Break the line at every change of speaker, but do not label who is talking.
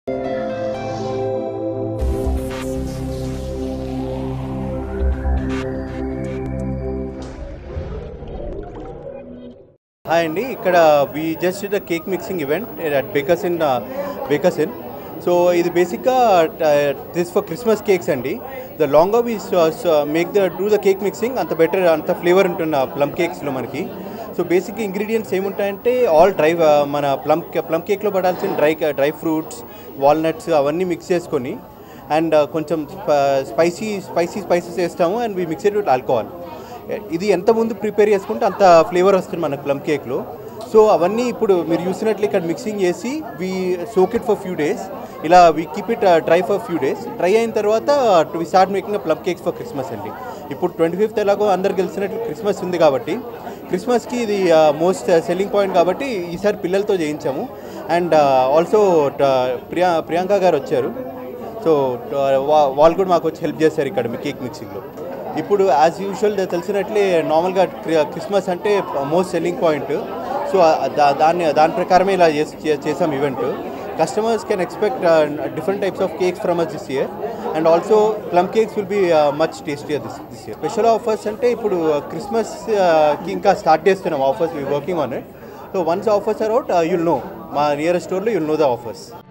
hi అండి ఇక్కడ we just the cake mixing event at Bakers Inn Bakers Inn so ఇది బేసిక్గా this for Christmas cakes అండి the longer we make the do the cake mixing అంత better అంత flavour ఉంటున్న plum కేక్స్లో మనకి సో బేసిక్ ఇంగ్రీడియంట్స్ ఏముంటాయంటే all dry మన ప్లమ్ ప్లమ్ కేక్లో పడాల్సిన డ్రై డ్రై ఫ్రూట్స్ వాల్నట్స్ అవన్నీ మిక్స్ చేసుకొని అండ్ కొంచెం స్పైసీ స్పైసీ స్పైసెస్ వేస్తాము and we mix it with alcohol ఇది ఎంత ముందు ప్రిపేర్ చేసుకుంటే అంత ఫ్లేవర్ వస్తుంది మనకు ప్లమ్ కేక్లో సో అవన్నీ ఇప్పుడు మీరు చూసినట్లు ఇక్కడ మిక్సింగ్ చేసి we soak it for few days ఇలా we keep it dry for few days dry అయిన తర్వాత we start making plum cakes for Christmas అండి ఇప్పుడు ట్వంటీ ఫిఫ్త్ ఎలాగో అందరు తెలిసినట్లు క్రిస్మస్ ఉంది కాబట్టి క్రిస్మస్కి ఇది మోస్ట్ సెల్లింగ్ పాయింట్ కాబట్టి ఈసారి పిల్లలతో చేయించాము అండ్ ఆల్సో ప్రియా ప్రియాంక గారు వచ్చారు సో వా- వాళ్ళు కూడా మాకు వచ్చి హెల్ప్ చేస్తారు ఇక్కడ మీ కేక్ మిక్సింగ్లో ఇప్పుడు యాజ్ యూజువల్ తెలిసినట్లే నార్మల్గా క్రి- క్రిస్మస్ అంటే మోస్ట్ సెల్లింగ్ పాయింట్ సో దా- దాన్ని దాని ప్రకారమే ఇలా చేసి చే- చేసాం event customers can expect different types of cakes from us this year and also plum cakes will be much tastier this this year special offers అంటే ఇప్పుడు క్రిస్మస్కి ఇంకా స్టార్ట్ చేస్తున్నాం offers we working on it so once offers are out you'll know మా nearest స్టోర్లో you'll know the offers